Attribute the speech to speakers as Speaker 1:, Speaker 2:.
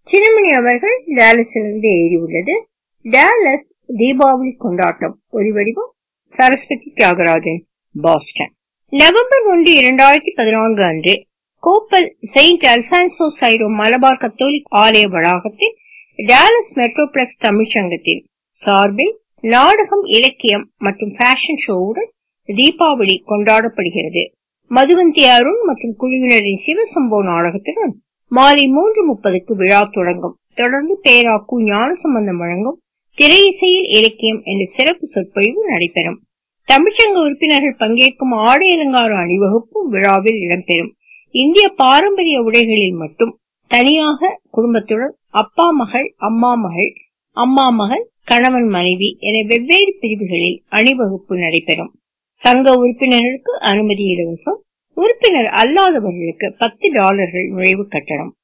Speaker 1: சின்னமணி அவர்கள் டேலஸிலிருந்து எழுதியுள்ளது டேலஸ் தீபாவளி கொண்டாட்டம் ஒலிவடிவம் சரஸ்வதி தியாகராஜன் பாஸ்டன் நவம்பர் ஒன்று இரண்டாயிரத்தி பதினான்கு அன்று Koppal saint Alphonso Syro Malabar Catholic ஆலய வளாகத்தில் டேலஸ் மெட்ரோபிளக்ஸ் தமிழ்ச்சங்கத்தின் சார்பில் நாடகம் இலக்கியம் மற்றும் ஃபேஷன் ஷோவுடன் தீபாவளி கொண்டாடப்படுகிறது மதுவந்தி அருண் மற்றும் குழுவினரின் சிவசம்போ நாடகத்துடன் மாலை மூன்று முப்பதுக்கு விழா தொடங்கும் தொடர்ந்து பேராக்கு ஞானசம்பந்தம் வழங்கும் திரையிசையில் இலக்கியம் என்ற சிறப்பு சொற்பொழிவு நடைபெறும் தமிழ்ச்சங்க உறுப்பினர்கள் பங்கேற்கும் ஆடை அலங்கார அணிவகுப்பும் விழாவில் இடம்பெறும் இந்திய பாரம்பரிய உடைகளில் மட்டும் தனியாக குடும்பத்துடன் அப்பா மகள் அம்மா மகள் அம்மா மகள் கணவன் மனைவி என வெவ்வேறு பிரிவுகளில் அணிவகுப்பு நடைபெறும் சங்க உறுப்பினர்களுக்கு அனுமதி இலவசம் உறுப்பினர் அல்லாதவர்களுக்கு பத்து டாலர்கள் நுழைவு கட்டணம்